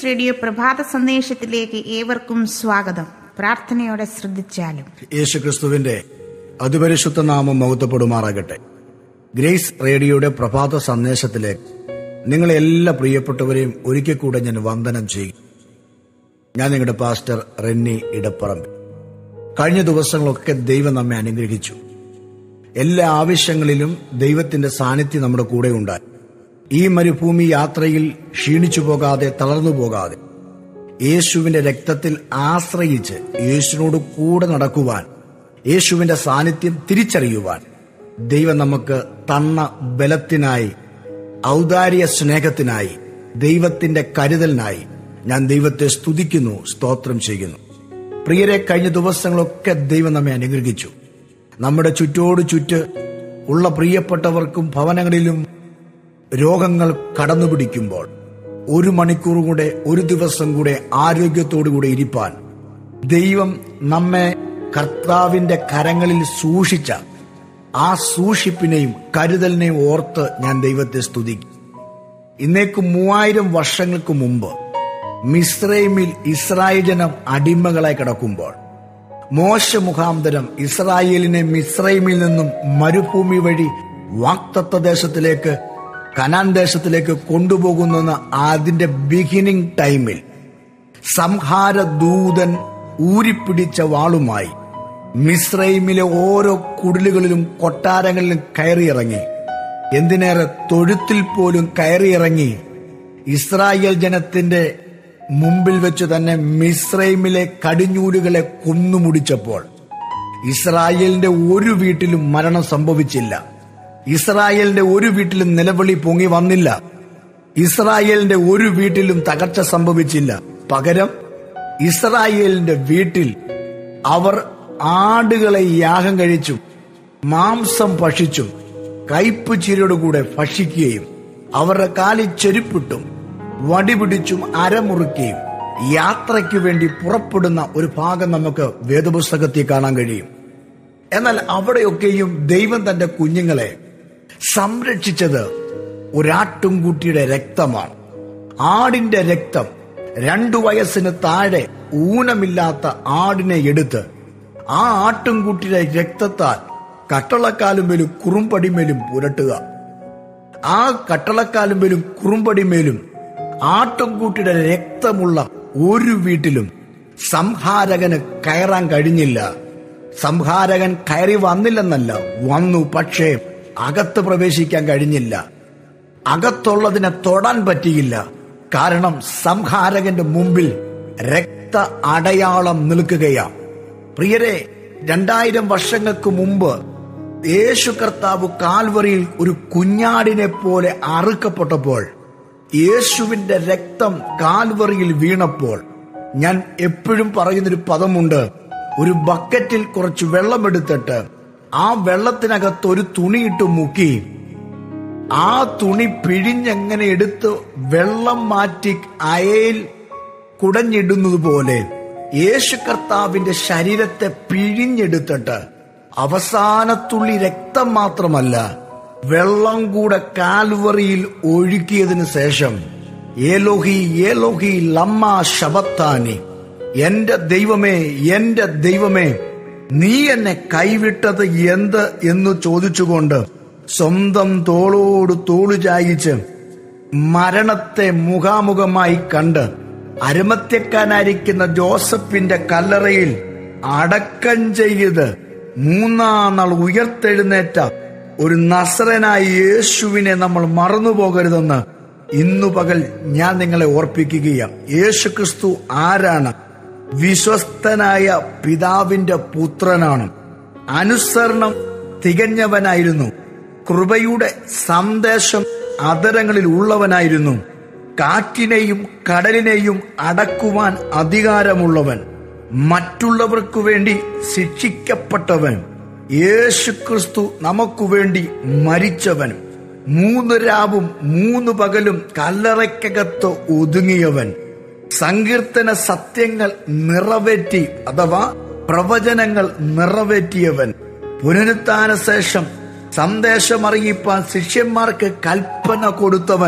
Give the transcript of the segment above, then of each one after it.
piece radio പ്രഭാത സന്ദേശത്തിലേക്ക് ഏവർക്കും സ്വാഗതം പ്രാർത്ഥനയോടെ ശ്രദ്ധിച്ചാലും യേശുക്രിസ്തുവിന്റെ അതിപരിശുദ്ധ നാമം മഹത്വപ്പെടുമാറാകട്ടെ ഗ്രേസ് റേഡിയോയുടെ പ്രഭാത സന്ദേശത്തിലേക്ക് നിങ്ങളെ എല്ലാ പ്രിയപ്പെട്ടവരെയും ഒരിക്കൽ കൂടെ ഞാൻ വന്ദനം ചെയ്യും ഞാൻ നിങ്ങളുടെ പാസ്റ്റർ റെന്നി ഇടപ്പറമ്പ് കഴിഞ്ഞ ദിവസങ്ങളൊക്കെ ദൈവം നമ്മെ അനുഗ്രഹിച്ചു എല്ലാ ആവശ്യങ്ങളിലും ദൈവത്തിന്റെ സാന്നിധ്യം നമ്മുടെ കൂടെ ഉണ്ടായി ഈ മരുഭൂമി യാത്രയിൽ ക്ഷീണിച്ചു പോകാതെ തളർന്നു പോകാതെ യേശുവിന്റെ രക്തത്തിൽ ആശ്രയിച്ച് യേശുവിനോട് കൂടെ നടക്കുവാൻ യേശുവിന്റെ സാന്നിധ്യം തിരിച്ചറിയുവാൻ ദൈവം നമുക്ക് തന്ന ബലത്തിനായി ഔദാര്യ സ്നേഹത്തിനായി ദൈവത്തിന്റെ കരുതലിനായി ഞാൻ ദൈവത്തെ സ്തുതിക്കുന്നു സ്തോത്രം ചെയ്യുന്നു പ്രിയരെ കഴിഞ്ഞ ദിവസങ്ങളൊക്കെ ദൈവം നമ്മെ അനുഗ്രഹിച്ചു നമ്മുടെ ചുറ്റോട് ചുറ്റ് ഉള്ള പ്രിയപ്പെട്ടവർക്കും ഭവനങ്ങളിലും രോഗങ്ങൾ കടന്നു പിടിക്കുമ്പോൾ ഒരു മണിക്കൂർ കൂടെ ഒരു ദിവസം കൂടെ ആരോഗ്യത്തോടുകൂടെ ഇരിപ്പാൻ ദൈവം നമ്മെ കർത്താവിന്റെ കരങ്ങളിൽ സൂക്ഷിച്ച ആ സൂക്ഷിപ്പിനെയും കരുതലിനെയും ഓർത്ത് ഞാൻ ദൈവത്തെ സ്തുതിക്കും ഇന്നേക്ക് മൂവായിരം വർഷങ്ങൾക്ക് മുമ്പ് മിസ്രൈമിൽ ഇസ്രായേൽ ജനം അടിമകളായി കിടക്കുമ്പോൾ മോശ മുഖാന്തരം ഇസ്രായേലിനെ മിസ്രൈമിൽ നിന്നും മരുഭൂമി വഴി വാക്തത്വ ദേശത്തിലേക്ക് കനാൻ ദേശത്തിലേക്ക് കൊണ്ടുപോകുന്ന അതിന്റെ ബിഗിനിങ് ടൈമിൽ സംഹാര ദൂതൻ ഊരിപ്പിടിച്ച വാളുമായി മിസ്രൈമിലെ ഓരോ കുടിലുകളിലും കൊട്ടാരങ്ങളിലും കയറിയിറങ്ങി എന്തിനേറെ തൊഴുത്തിൽ പോലും കയറിയിറങ്ങി ഇസ്രായേൽ ജനത്തിന്റെ മുമ്പിൽ വെച്ച് തന്നെ മിസ്രൈമിലെ കടിഞ്ഞൂലുകളെ കൊന്നുമുടിച്ചപ്പോൾ ഇസ്രായേലിന്റെ ഒരു വീട്ടിലും മരണം സംഭവിച്ചില്ല ഇസ്രായേലിന്റെ ഒരു വീട്ടിലും നിലവിളി പൊങ്ങി വന്നില്ല ഇസ്രായേലിന്റെ ഒരു വീട്ടിലും തകർച്ച സംഭവിച്ചില്ല പകരം ഇസ്രായേലിന്റെ വീട്ടിൽ അവർ ആടുകളെ യാഗം കഴിച്ചും മാംസം ഭക്ഷിച്ചും കയ്പ് ചിരയോടുകൂടെ ഭക്ഷിക്കുകയും അവരുടെ കാലിൽ ചെരുപ്പിട്ടും വടിപിടിച്ചും അരമുറുക്കുകയും യാത്രയ്ക്ക് വേണ്ടി പുറപ്പെടുന്ന ഒരു ഭാഗം നമുക്ക് വേദപുസ്തകത്തിൽ കാണാൻ കഴിയും എന്നാൽ അവിടെയൊക്കെയും ദൈവം തന്റെ കുഞ്ഞുങ്ങളെ സംരക്ഷിച്ചത് ഒരാട്ടുംകുട്ടിയുടെ രക്തമാണ് ആടിന്റെ രക്തം രണ്ടു വയസ്സിന് താഴെ ഊനമില്ലാത്ത ആടിനെ എടുത്ത് ആ ആട്ടുംകുട്ടിയുടെ രക്തത്താൽ കട്ടളക്കാലുമേലും കുറുമ്പടിമേലും പുരട്ടുക ആ കട്ടളക്കാലുമേലും കുറുമ്പടിമേലും ആട്ടുംകൂട്ടിയുടെ രക്തമുള്ള ഒരു വീട്ടിലും സംഹാരകന് കയറാൻ കഴിഞ്ഞില്ല സംഹാരകൻ കയറി വന്നില്ലെന്നല്ല വന്നു പക്ഷേ അകത്ത് പ്രവേശിക്കാൻ കഴിഞ്ഞില്ല അകത്തുള്ളതിനെ തൊടാൻ പറ്റിയില്ല കാരണം സംഹാരകന്റെ മുമ്പിൽ രക്ത അടയാളം നിൽക്കുകയാണ് പ്രിയരെ രണ്ടായിരം വർഷങ്ങൾക്ക് മുമ്പ് യേശു കർത്താവ് കാൽവറിയിൽ ഒരു കുഞ്ഞാടിനെ പോലെ അറുക്കപ്പെട്ടപ്പോൾ യേശുവിന്റെ രക്തം കാൽവറിയിൽ വീണപ്പോൾ ഞാൻ എപ്പോഴും പറയുന്നൊരു പദമുണ്ട് ഒരു ബക്കറ്റിൽ കുറച്ച് വെള്ളമെടുത്തിട്ട് ആ വെള്ളത്തിനകത്ത് ഒരു തുണിയിട്ട് മുക്കി ആ തുണി പിഴിഞ്ഞെങ്ങനെ എടുത്ത് വെള്ളം മാറ്റി അയയിൽ കുടഞ്ഞിടുന്നത് പോലെ യേശു കർത്താവിന്റെ ശരീരത്തെ പിഴിഞ്ഞെടുത്തിട്ട് അവസാനത്തുള്ളി രക്തം മാത്രമല്ല വെള്ളം കൂടെ കാൽവറിയിൽ ഒഴുക്കിയതിനു ശേഷം ഏലോഹി ഏലോഹി ലമ്മ ശബത്താനി എന്റെ ദൈവമേ എന്റെ ദൈവമേ നീ എന്നെ കൈവിട്ടത് എന്ത് എന്ന് ചോദിച്ചുകൊണ്ട് സ്വന്തം തോളോട് തോളു ചായിച്ച് മരണത്തെ മുഖാമുഖമായി കണ്ട് അരുമത്യക്കാനായിരിക്കുന്ന ജോസഫിന്റെ കല്ലറയിൽ അടക്കം ചെയ്ത് മൂന്നാം നാൾ ഉയർത്തെഴുന്നേറ്റ ഒരു നസറനായ യേശുവിനെ നമ്മൾ മറന്നുപോകരുതെന്ന് ഇന്നു പകൽ ഞാൻ നിങ്ങളെ ഓർപ്പിക്കുകയാണ് യേശു ക്രിസ്തു ആരാണ് വിശ്വസ്തനായ പിതാവിന്റെ പുത്രനാണ് അനുസരണം തികഞ്ഞവനായിരുന്നു കൃപയുടെ സന്ദേശം അതരങ്ങളിൽ ഉള്ളവനായിരുന്നു കാറ്റിനെയും കടലിനെയും അടക്കുവാൻ അധികാരമുള്ളവൻ മറ്റുള്ളവർക്കു വേണ്ടി ശിക്ഷിക്കപ്പെട്ടവൻ യേശുക്രിസ്തു നമുക്കു വേണ്ടി മരിച്ചവൻ മൂന്ന് രാവും മൂന്ന് പകലും കല്ലറയ്ക്കകത്ത് ഒതുങ്ങിയവൻ സങ്കീർത്തന സത്യങ്ങൾ നിറവേറ്റി അഥവാ പ്രവചനങ്ങൾ നിറവേറ്റിയവൻ പുനരുത്ഥാന ശേഷം സന്ദേശം അറിയിപ്പാൻ ശിഷ്യന്മാർക്ക് കൽപ്പന കൊടുത്തവൻ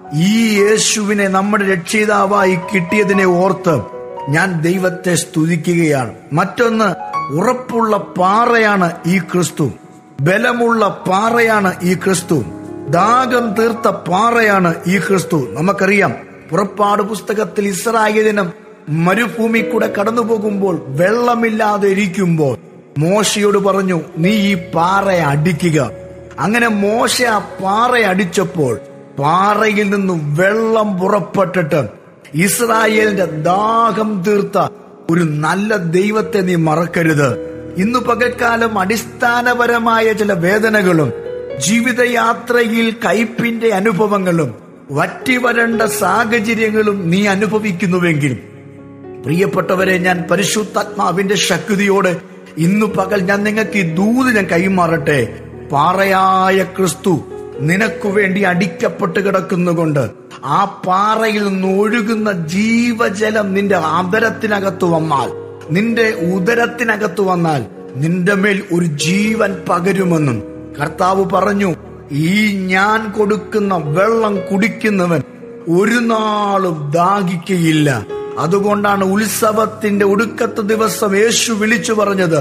ഈ യേശുവിനെ നമ്മുടെ രക്ഷിതാവായി കിട്ടിയതിനെ ഓർത്ത് ഞാൻ ദൈവത്തെ സ്തുതിക്കുകയാണ് മറ്റൊന്ന് ഉറപ്പുള്ള പാറയാണ് ഈ ക്രിസ്തു ബലമുള്ള പാറയാണ് ഈ ക്രിസ്തു ദാഗം തീർത്ത പാറയാണ് ഈ ക്രിസ്തു നമുക്കറിയാം പുറപ്പാട് പുസ്തകത്തിൽ ഇസ്രായേലിനും മരുഭൂമി കൂടെ കടന്നു പോകുമ്പോൾ വെള്ളമില്ലാതെ ഇരിക്കുമ്പോൾ മോശയോട് പറഞ്ഞു നീ ഈ പാറ അടിക്കുക അങ്ങനെ മോശ ആ പാറ അടിച്ചപ്പോൾ പാറയിൽ നിന്നും വെള്ളം പുറപ്പെട്ടിട്ട് ഇസ്രായേലിന്റെ ദാഹം തീർത്ത ഒരു നല്ല ദൈവത്തെ നീ മറക്കരുത് ഇന്ന് പകൽക്കാലം അടിസ്ഥാനപരമായ ചില വേദനകളും ജീവിതയാത്രയിൽ കയ്പിന്റെ അനുഭവങ്ങളും വറ്റിവരണ്ട സാഹചര്യങ്ങളും നീ അനുഭവിക്കുന്നുവെങ്കിൽ പ്രിയപ്പെട്ടവരെ ഞാൻ പരിശുദ്ധാത്മാവിന്റെ ശക്തിയോട് ഇന്നു പകൽ ഞാൻ നിങ്ങൾക്ക് ഈ ദൂത് ഞാൻ കൈമാറട്ടെ പാറയായ ക്രിസ്തു നിനക്കു വേണ്ടി അടിക്കപ്പെട്ട് കിടക്കുന്നുകൊണ്ട് ആ പാറയിൽ നിന്ന് ഒഴുകുന്ന ജീവജലം നിന്റെ ആദരത്തിനകത്ത് വന്നാൽ നിന്റെ ഉദരത്തിനകത്ത് വന്നാൽ നിന്റെ മേൽ ഒരു ജീവൻ പകരുമെന്നും കർത്താവ് പറഞ്ഞു ഈ ഞാൻ കൊടുക്കുന്ന വെള്ളം കുടിക്കുന്നവൻ ഒരു നാളും ദാഹിക്കയില്ല അതുകൊണ്ടാണ് ഉത്സവത്തിന്റെ ഒടുക്കത്തെ ദിവസം യേശു വിളിച്ചു പറഞ്ഞത്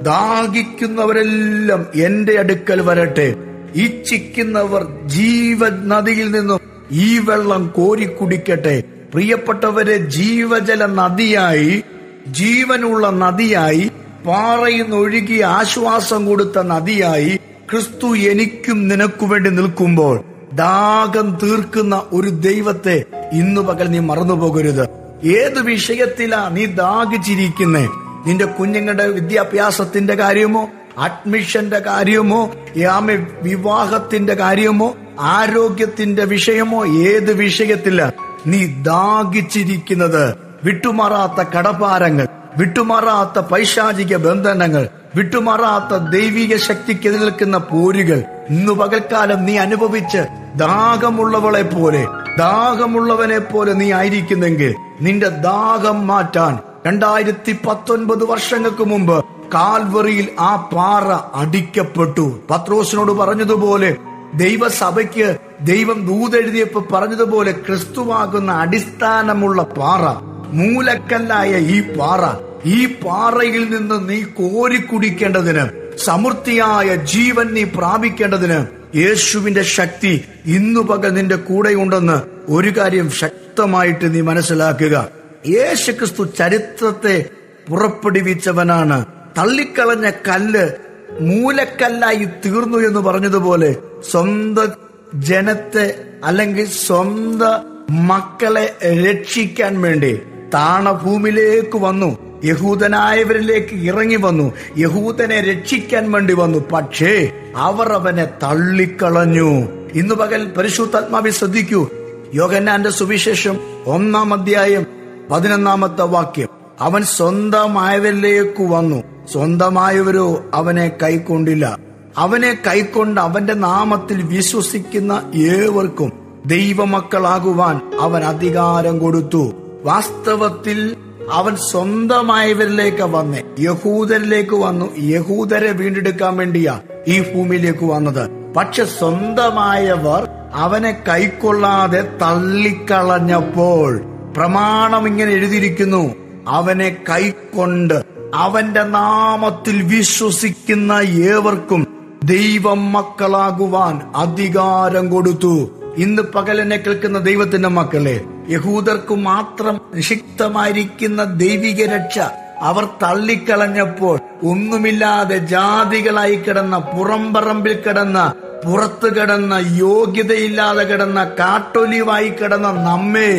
ദാഹിക്കുന്നവരെല്ലാം എന്റെ അടുക്കൽ വരട്ടെ ഇച്ഛിക്കുന്നവർ ജീവ നദിയിൽ നിന്നും ഈ വെള്ളം കോരി കുടിക്കട്ടെ പ്രിയപ്പെട്ടവരെ ജീവജല നദിയായി ജീവനുള്ള നദിയായി പാറയിൽ നിന്ന് ഒഴുകി ആശ്വാസം കൊടുത്ത നദിയായി ക്രിസ്തു എനിക്കും നിനക്കു വേണ്ടി നിൽക്കുമ്പോൾ ദാഹം തീർക്കുന്ന ഒരു ദൈവത്തെ ഇന്നു പകൽ നീ മറന്നുപോകരുത് ഏത് വിഷയത്തിലാ നീ ദാഹിച്ചിരിക്കുന്നേ നിന്റെ കുഞ്ഞുങ്ങളുടെ വിദ്യാഭ്യാസത്തിന്റെ കാര്യമോ അഡ്മിഷന്റെ കാര്യമോ യാമ വിവാഹത്തിന്റെ കാര്യമോ ആരോഗ്യത്തിന്റെ വിഷയമോ ഏത് വിഷയത്തില നീ ദാഹിച്ചിരിക്കുന്നത് വിട്ടുമാറാത്ത കടഭാരങ്ങൾ വിട്ടുമാറാത്ത പൈശാചിക ബന്ധനങ്ങൾ വിട്ടുമാറാത്ത ദൈവിക ശക്തിക്ക് നിൽക്കുന്ന പോരുകൾ ഇന്ന് പകൽക്കാലം നീ അനുഭവിച്ച് ദാഹമുള്ളവളെ പോലെ ദാഹമുള്ളവനെ പോലെ നീ ആയിരിക്കുന്നെങ്കിൽ നിന്റെ ദാഹം മാറ്റാൻ രണ്ടായിരത്തി പത്തൊൻപത് വർഷങ്ങൾക്ക് മുമ്പ് കാൽവറിയിൽ ആ പാറ അടിക്കപ്പെട്ടു പത്രോസിനോട് പറഞ്ഞതുപോലെ ദൈവസഭയ്ക്ക് ദൈവം ദൂതെഴുതിയപ്പോ പറഞ്ഞതുപോലെ ക്രിസ്തുവാകുന്ന അടിസ്ഥാനമുള്ള പാറ മൂലക്കല്ലായ ഈ പാറ ഈ പാറയിൽ നിന്ന് നീ കോരിക്കുടിക്കേണ്ടതിന് സമൃദ്ധിയായ ജീവൻ നീ പ്രാപിക്കേണ്ടതിന് യേശുവിന്റെ ശക്തി ഇന്നു പകൽ നിന്റെ കൂടെയുണ്ടെന്ന് ഒരു കാര്യം ശക്തമായിട്ട് നീ മനസ്സിലാക്കുക യേശു ക്രിസ്തു ചരിത്രത്തെ പുറപ്പെടുവിച്ചവനാണ് തള്ളിക്കളഞ്ഞ കല്ല് മൂലക്കല്ലായി തീർന്നു എന്ന് പറഞ്ഞതുപോലെ സ്വന്തം ജനത്തെ അല്ലെങ്കിൽ സ്വന്തം മക്കളെ രക്ഷിക്കാൻ വേണ്ടി താണഭൂമിയിലേക്ക് വന്നു യഹൂദനായവരിലേക്ക് ഇറങ്ങി വന്നു യഹൂദനെ രക്ഷിക്കാൻ വേണ്ടി വന്നു പക്ഷേ അവർ അവനെ തള്ളിക്കളഞ്ഞു ഇന്നു പകൽ പരിശുദ്ധാത്മാവി ശ്രദ്ധിക്കൂ യോഗന്നാന്റെ സുവിശേഷം ഒന്നാം അധ്യായം പതിനൊന്നാമത്തെ വാക്യം അവൻ സ്വന്തമായവരിലേക്ക് വന്നു സ്വന്തമായവരോ അവനെ കൈക്കൊണ്ടില്ല അവനെ കൈക്കൊണ്ട് അവന്റെ നാമത്തിൽ വിശ്വസിക്കുന്ന ഏവർക്കും ദൈവമക്കളാകുവാൻ അവൻ അധികാരം കൊടുത്തു വാസ്തവത്തിൽ അവൻ സ്വന്തമായവരിലേക്ക് വന്ന് യഹൂദരിലേക്ക് വന്നു യഹൂദരെ വീണ്ടെടുക്കാൻ വേണ്ടിയാ ഈ ഭൂമിയിലേക്ക് വന്നത് പക്ഷെ സ്വന്തമായവർ അവനെ കൈക്കൊള്ളാതെ തള്ളിക്കളഞ്ഞപ്പോൾ പ്രമാണം ഇങ്ങനെ എഴുതിയിരിക്കുന്നു അവനെ കൈക്കൊണ്ട് അവന്റെ നാമത്തിൽ വിശ്വസിക്കുന്ന ഏവർക്കും ദൈവം മക്കളാകുവാൻ അധികാരം കൊടുത്തു ഇന്ന് പകലെന്നെ കേൾക്കുന്ന ദൈവത്തിന്റെ മക്കളെ യഹൂദർക്ക് മാത്രം നിഷിക്തമായിരിക്കുന്ന ദൈവിക രക്ഷ അവർ തള്ളിക്കളഞ്ഞപ്പോൾ ഒന്നുമില്ലാതെ ജാതികളായി കിടന്ന പുറംപറമ്പിൽ കിടന്ന പുറത്തു കിടന്ന യോഗ്യതയില്ലാതെ കിടന്ന കാട്ടൊലിവായി കിടന്ന നമ്മെ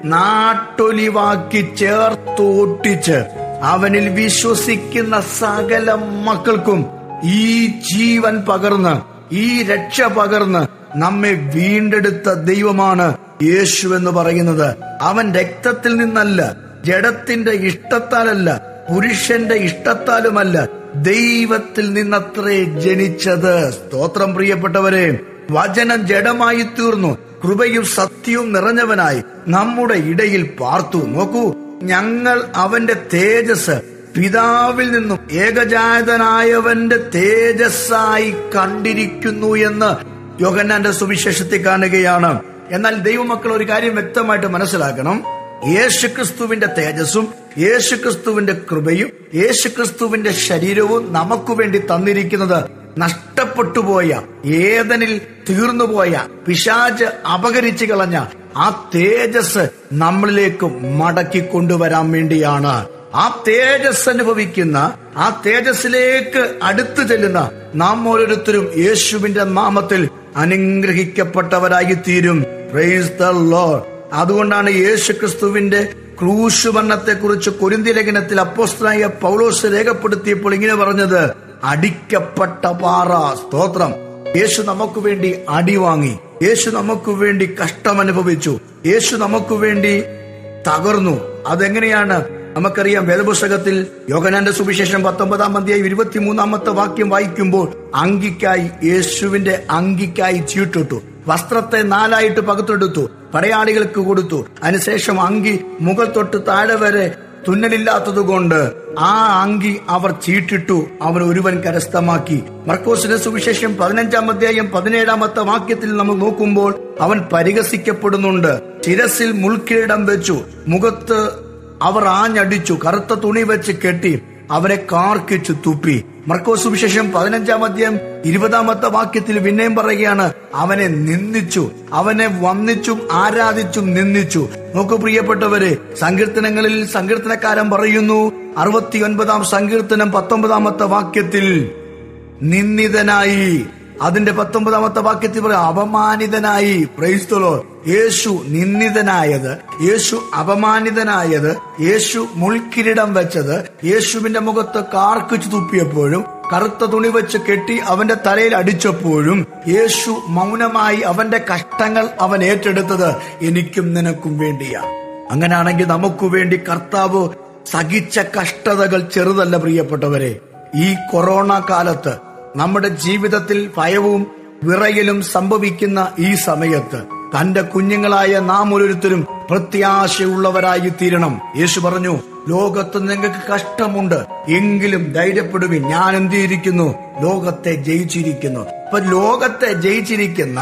നാട്ടൊലിവാക്കി ചേർത്ത് ഒട്ടിച്ച് അവനിൽ വിശ്വസിക്കുന്ന സകല മക്കൾക്കും ഈ ജീവൻ പകർന്ന് ഈ രക്ഷ പകർന്ന് നമ്മെ വീണ്ടെടുത്ത ദൈവമാണ് യേശു എന്ന് പറയുന്നത് അവൻ രക്തത്തിൽ നിന്നല്ല ജഡത്തിന്റെ ഇഷ്ടത്താലല്ല പുരുഷന്റെ ഇഷ്ടത്താലുമല്ല ദൈവത്തിൽ നിന്നത്രേ ജനിച്ചത് സ്തോത്രം പ്രിയപ്പെട്ടവരെ വചനം ജഡമായി തീർന്നു കൃപയും സത്യവും നിറഞ്ഞവനായി നമ്മുടെ ഇടയിൽ പാർത്തു നോക്കൂ ഞങ്ങൾ അവന്റെ തേജസ് പിതാവിൽ നിന്നും ഏകജാതനായവന്റെ തേജസ്സായി കണ്ടിരിക്കുന്നു എന്ന് യോഹന്നാന്റെ സുവിശേഷത്തിൽ കാണുകയാണ് എന്നാൽ ദൈവമക്കൾ ഒരു കാര്യം വ്യക്തമായിട്ട് മനസ്സിലാക്കണം യേശുക്രിസ്തുവിന്റെ തേജസ്സും യേശുക്രിസ്തുവിന്റെ കൃപയും യേശുക്രിസ്തുവിന്റെ ശരീരവും നമുക്ക് വേണ്ടി തന്നിരിക്കുന്നത് നഷ്ടപ്പെട്ടുപോയ ഏതനിൽ തീർന്നുപോയ പിശാജ് അപകരിച്ചു കളഞ്ഞ ആ തേജസ് നമ്മളിലേക്ക് മടക്കി കൊണ്ടുവരാൻ വേണ്ടിയാണ് ആ തേജസ് അനുഭവിക്കുന്ന ആ തേജസ്സിലേക്ക് അടുത്തു ചെല്ലുന്ന നാം ഓരോരുത്തരും യേശുവിന്റെ നാമത്തിൽ അനുഗ്രഹിക്കപ്പെട്ടവരായി തീരും പ്രൈസ് ദ ലോർഡ് അതുകൊണ്ടാണ് യേശു ക്രിസ്തുവിന്റെ ക്രൂശുവർണ്ണത്തെ കുറിച്ച് കൊരിന്തി ലേഖനത്തിൽ അപ്പോസ്തനായ പൗലോസ് രേഖപ്പെടുത്തിയപ്പോൾ ഇങ്ങനെ പറഞ്ഞത് അടിക്കപ്പെട്ട പാറ സ്തോത്രം യേശു നമുക്ക് വേണ്ടി അടി വാങ്ങി യേശു നമുക്ക് വേണ്ടി കഷ്ടം അനുഭവിച്ചു യേശു നമുക്ക് വേണ്ടി തകർന്നു അതെങ്ങനെയാണ് നമുക്കറിയാം വേദപുസ്തകത്തിൽ യോഗനാന്റെ സുവിശേഷം പത്തൊമ്പതാം അധ്യായം ഇരുപത്തിമൂന്നാമത്തെ വാക്യം വായിക്കുമ്പോൾ അങ്കിക്കായി യേശുവിന്റെ അങ്കിക്കായി ചീട്ടിട്ടു വസ്ത്രത്തെ നാലായിട്ട് പകുത്തെടുത്തു പടയാളികൾക്ക് കൊടുത്തു അതിനുശേഷം അങ്കി മുകൾ തൊട്ട് താഴെ വരെ തുന്നലില്ലാത്തത് കൊണ്ട് ആ അങ്കി അവർ ചീട്ടിട്ടു അവൻ ഒരുവൻ കരസ്ഥമാക്കി മർക്കോസിന്റെ സുവിശേഷം പതിനഞ്ചാം അധ്യായം പതിനേഴാമത്തെ വാക്യത്തിൽ നമ്മൾ നോക്കുമ്പോൾ അവൻ പരിഹസിക്കപ്പെടുന്നുണ്ട് ശിരസിൽ മുൾക്കിരീടം വെച്ചു മുഖത്ത് അവർ ആഞ്ഞടിച്ചു കറുത്ത തുണി വെച്ച് കെട്ടി അവനെ കാർക്കിച്ചു തുപ്പി മർക്കോസ് സുവിശേഷം പതിനഞ്ചാം അധ്യായം ഇരുപതാമത്തെ വാക്യത്തിൽ പിന്നെയും പറയുകയാണ് അവനെ നിന്ദിച്ചു അവനെ വന്നിച്ചും ആരാധിച്ചും നിന്ദിച്ചു നോക്കൂ പ്രിയപ്പെട്ടവരെ സങ്കീർത്തനങ്ങളിൽ സങ്കീർത്തനക്കാരൻ പറയുന്നു അറുപത്തിയൊൻപതാം സങ്കീർത്തനം പത്തൊമ്പതാമത്തെ വാക്യത്തിൽ നിന്ദിതനായി അതിന്റെ പത്തൊമ്പതാമത്തെ വാക്യത്തിൽ പറയാം അപമാനിതനായി പ്രൈസ്തലോ യേശു നിന്ദിതനായത് യേശു അപമാനിതനായത് യേശു മുൾക്കിരീടം വെച്ചത് യേശുവിന്റെ മുഖത്ത് കാർക്കിച്ചു തുപ്പിയപ്പോഴും കറുത്ത തുണി വെച്ച് കെട്ടി അവന്റെ തലയിൽ അടിച്ചപ്പോഴും യേശു മൗനമായി അവന്റെ കഷ്ടങ്ങൾ അവൻ ഏറ്റെടുത്തത് എനിക്കും നിനക്കും വേണ്ടിയാ അങ്ങനാണെങ്കിൽ നമുക്ക് വേണ്ടി കർത്താവ് സഹിച്ച കഷ്ടതകൾ ചെറുതല്ല പ്രിയപ്പെട്ടവരെ ഈ കൊറോണ കാലത്ത് നമ്മുടെ ജീവിതത്തിൽ ഭയവും വിറയലും സംഭവിക്കുന്ന ഈ സമയത്ത് തന്റെ കുഞ്ഞുങ്ങളായ നാം ഓരോരുത്തരും പ്രത്യാശയുള്ളവരായി തീരണം യേശു പറഞ്ഞു ലോകത്ത് നിങ്ങൾക്ക് കഷ്ടമുണ്ട് എങ്കിലും ധൈര്യപ്പെടുവിൻ ഞാൻ എന്തിയിരിക്കുന്നു ലോകത്തെ ജയിച്ചിരിക്കുന്നു അപ്പൊ ലോകത്തെ ജയിച്ചിരിക്കുന്ന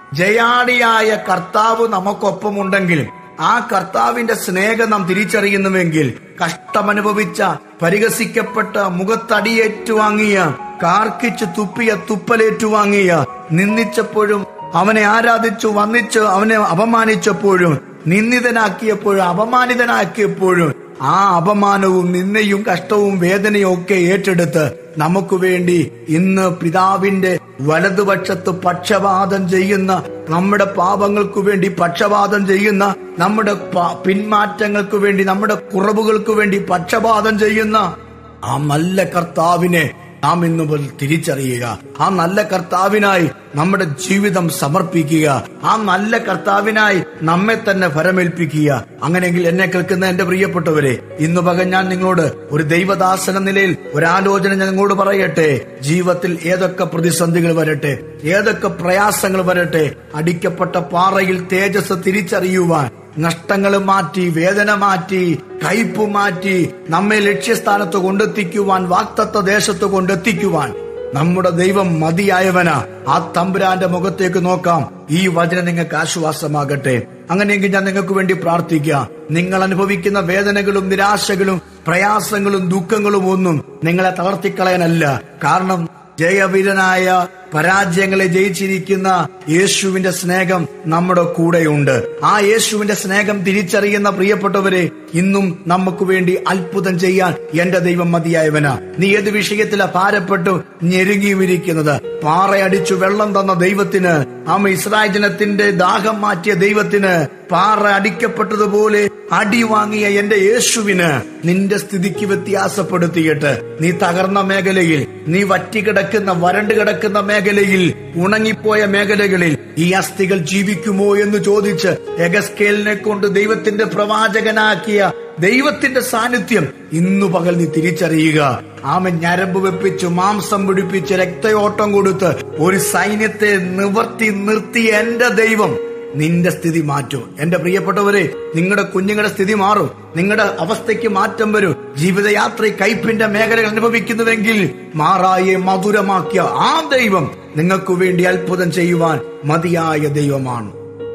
ജയാളിയായ കർത്താവ് നമുക്കൊപ്പമുണ്ടെങ്കിൽ ആ കർത്താവിന്റെ സ്നേഹം നാം തിരിച്ചറിയുന്നുവെങ്കിൽ കഷ്ടമനുഭവിച്ച പരിഹസിക്കപ്പെട്ട മുഖത്തടിയേറ്റുവാങ്ങിയ കാർക്കിച്ച് തുപ്പിയ തുപ്പലേറ്റുവാങ്ങിയ നിന്ദിച്ചപ്പോഴും അവനെ ആരാധിച്ചു വന്നിച്ച് അവനെ അപമാനിച്ചപ്പോഴും നിന്ദിതനാക്കിയപ്പോഴും അപമാനിതനാക്കിയപ്പോഴും ആ അപമാനവും നിന്നയും കഷ്ടവും വേദനയും ഒക്കെ ഏറ്റെടുത്ത് നമുക്ക് വേണ്ടി ഇന്ന് പിതാവിന്റെ വലതുപക്ഷത്ത് പക്ഷപാതം ചെയ്യുന്ന നമ്മുടെ പാപങ്ങൾക്ക് വേണ്ടി പക്ഷപാതം ചെയ്യുന്ന നമ്മുടെ പ- പിന്മാറ്റങ്ങൾക്ക് വേണ്ടി നമ്മുടെ കുറവുകൾക്ക് വേണ്ടി പക്ഷപാതം ചെയ്യുന്ന ആ നല്ല കർത്താവിനെ നാം ഇന്ന് മുതൽ തിരിച്ചറിയുക ആ നല്ല കർത്താവിനായി നമ്മുടെ ജീവിതം സമർപ്പിക്കുക ആ നല്ല കർത്താവിനായി നമ്മെ തന്നെ ഫലമേൽപ്പിക്കുക അങ്ങനെയെങ്കിൽ എന്നെ കേൾക്കുന്ന എന്റെ പ്രിയപ്പെട്ടവരെ ഇന്ന് പകൽ ഞാൻ നിങ്ങളോട് ഒരു ദൈവദാസന നിലയിൽ ഒരു ആലോചന ഞാൻ നിങ്ങളോട് പറയട്ടെ ജീവിതത്തിൽ ഏതൊക്കെ പ്രതിസന്ധികൾ വരട്ടെ ഏതൊക്കെ പ്രയാസങ്ങൾ വരട്ടെ അടിക്കപ്പെട്ട പാറയിൽ തേജസ് തിരിച്ചറിയുവാൻ നഷ്ടങ്ങൾ മാറ്റി വേദന മാറ്റി കയ്പ് മാറ്റി നമ്മെ ലക്ഷ്യസ്ഥാനത്ത് കൊണ്ടെത്തിക്കുവാൻ വാക്തത്വ ദേശത്ത് കൊണ്ടെത്തിക്കുവാൻ നമ്മുടെ ദൈവം മതിയായവനാ ആ തമ്പുരാന്റെ മുഖത്തേക്ക് നോക്കാം ഈ വചനം നിങ്ങൾക്ക് ആശ്വാസമാകട്ടെ അങ്ങനെയെങ്കിൽ ഞാൻ നിങ്ങൾക്ക് വേണ്ടി പ്രാർത്ഥിക്കാം നിങ്ങൾ അനുഭവിക്കുന്ന വേദനകളും നിരാശകളും പ്രയാസങ്ങളും ദുഃഖങ്ങളും ഒന്നും നിങ്ങളെ തളർത്തിക്കളയാനല്ല കാരണം ജയവീരനായ പരാജയങ്ങളെ ജയിച്ചിരിക്കുന്ന യേശുവിന്റെ സ്നേഹം നമ്മുടെ കൂടെയുണ്ട് ആ യേശുവിന്റെ സ്നേഹം തിരിച്ചറിയുന്ന പ്രിയപ്പെട്ടവരെ ഇന്നും നമുക്ക് വേണ്ടി അത്ഭുതം ചെയ്യാൻ എന്റെ ദൈവം മതിയായവനാ നീ ഏത് വിഷയത്തിലാ ഭാരപ്പെട്ടു ഞെരുങ്ങിയിരിക്കുന്നത് പാറയടിച്ചു വെള്ളം തന്ന ദൈവത്തിന് ആമ ഇസ്രായേൽ ജനത്തിന്റെ ദാഹം മാറ്റിയ ദൈവത്തിന് പാറ അടിക്കപ്പെട്ടതുപോലെ അടി വാങ്ങിയ എന്റെ യേശുവിന് നിന്റെ സ്ഥിതിക്ക് വ്യത്യാസപ്പെടുത്തിയിട്ട് നീ തകർന്ന മേഖലയിൽ നീ വറ്റിക്കിടക്കുന്ന വരണ്ട് കിടക്കുന്ന മേഖലയിൽ ഉണങ്ങിപ്പോയ മേഖലകളിൽ ഈ അസ്ഥികൾ ജീവിക്കുമോ എന്ന് ചോദിച്ച് എഗസ്കേലിനെ കൊണ്ട് ദൈവത്തിന്റെ പ്രവാചകനാക്കിയ ദൈവത്തിന്റെ സാന്നിധ്യം ഇന്നു പകൽ നീ തിരിച്ചറിയുക ആമൻ ഞരമ്പ് വെപ്പിച്ച് മാംസം പിടിപ്പിച്ച് രക്തയോട്ടം കൊടുത്ത് ഒരു സൈന്യത്തെ നിവർത്തി നിർത്തിയ എന്റെ ദൈവം നിന്റെ സ്ഥിതി മാറ്റും എന്റെ പ്രിയപ്പെട്ടവരെ നിങ്ങളുടെ കുഞ്ഞുങ്ങളുടെ സ്ഥിതി മാറും നിങ്ങളുടെ അവസ്ഥയ്ക്ക് മാറ്റം വരും ജീവിതയാത്ര കയ്പിന്റെ മേഖലകൾ അനുഭവിക്കുന്നുവെങ്കിൽ മാറായെ മധുരമാക്കിയ ആ ദൈവം നിങ്ങൾക്ക് വേണ്ടി അത്ഭുതം ചെയ്യുവാൻ മതിയായ ദൈവമാണ്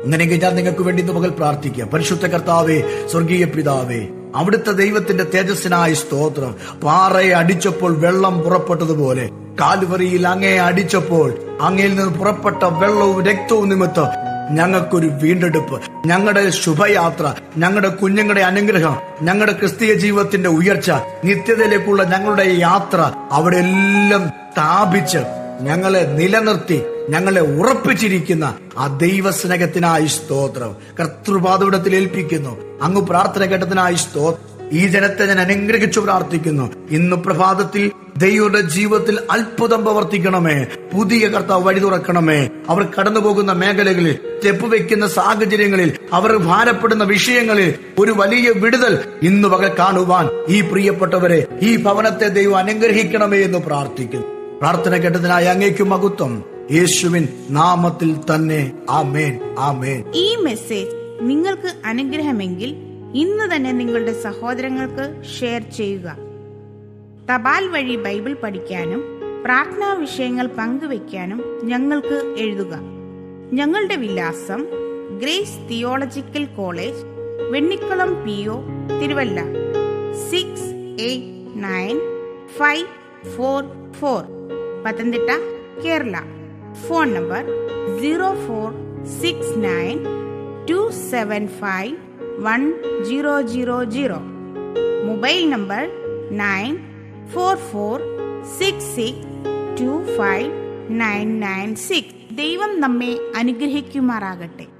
അങ്ങനെയെങ്കിൽ ഞാൻ നിങ്ങൾക്ക് വേണ്ടി ഇന്ന് പകൽ പ്രാർത്ഥിക്കാം പരിശുദ്ധ കർത്താവേ സ്വർഗീയ പിതാവേ അവിടുത്തെ ദൈവത്തിന്റെ തേജസ്സിനായ സ്തോത്രം പാറയെ അടിച്ചപ്പോൾ വെള്ളം പുറപ്പെട്ടതുപോലെ കാൽവറിയിൽ അങ്ങയെ അടിച്ചപ്പോൾ അങ്ങയിൽ നിന്ന് പുറപ്പെട്ട വെള്ളവും രക്തവും നിമിത്തം ഞങ്ങൾക്കൊരു വീണ്ടെടുപ്പ് ഞങ്ങളുടെ ശുഭയാത്ര ഞങ്ങളുടെ കുഞ്ഞുങ്ങളുടെ അനുഗ്രഹം ഞങ്ങളുടെ ക്രിസ്തീയ ജീവിതത്തിന്റെ ഉയർച്ച നിത്യതയിലേക്കുള്ള ഞങ്ങളുടെ യാത്ര അവിടെ എല്ലാം സ്ഥാപിച്ച് ഞങ്ങളെ നിലനിർത്തി ഞങ്ങളെ ഉറപ്പിച്ചിരിക്കുന്ന ആ ദൈവസ്നേഹത്തിനായി സ്തോത്രം കർത്തൃപാതവിടത്തിൽ ഏൽപ്പിക്കുന്നു അങ്ങ് പ്രാർത്ഥന ഘട്ടത്തിനായി സ്തോത്രം ഈ ജനത്തെ ഞാൻ അനുഗ്രഹിച്ചു പ്രാർത്ഥിക്കുന്നു ഇന്ന് പ്രഭാതത്തിൽ ദൈവയുടെ ജീവിതത്തിൽ അത്ഭുതം പ്രവർത്തിക്കണമേ പുതിയ കർത്താവ് വഴി തുറക്കണമേ അവർ കടന്നു പോകുന്ന മേഖലകളിൽ സ്റ്റെപ്പ് വെക്കുന്ന സാഹചര്യങ്ങളിൽ അവർ ഭാരപ്പെടുന്ന വിഷയങ്ങളിൽ ഒരു വലിയ വിടുതൽ ഇന്ന് പകൽ കാണുവാൻ ഈ പ്രിയപ്പെട്ടവരെ ഈ ഭവനത്തെ ദൈവം അനുഗ്രഹിക്കണമേ എന്ന് പ്രാർത്ഥിക്കുന്നു പ്രാർത്ഥന കേട്ടതിനായി അങ്ങേക്കും മകുത്വം യേശുവിൻ നാമത്തിൽ തന്നെ ആമേൻ ആമേൻ ഈ മെസ്സേജ് നിങ്ങൾക്ക് അനുഗ്രഹമെങ്കിൽ ഇന്ന് തന്നെ നിങ്ങളുടെ സഹോദരങ്ങൾക്ക് ഷെയർ ചെയ്യുക തപാൽ വഴി ബൈബിൾ പഠിക്കാനും പ്രാർത്ഥനാ വിഷയങ്ങൾ പങ്കുവെക്കാനും ഞങ്ങൾക്ക് എഴുതുക ഞങ്ങളുടെ വിലാസം Grace theological college Vennikulam P O Thiruvalla six eight nine five four four Pathanamthitta Kerala phone number zero four six nine two seven five one zero zero zero mobile number nine four four six six two five nine nine six ദൈവം നമ്മെ അനുഗ്രഹിക്കുമാറാകട്ടെ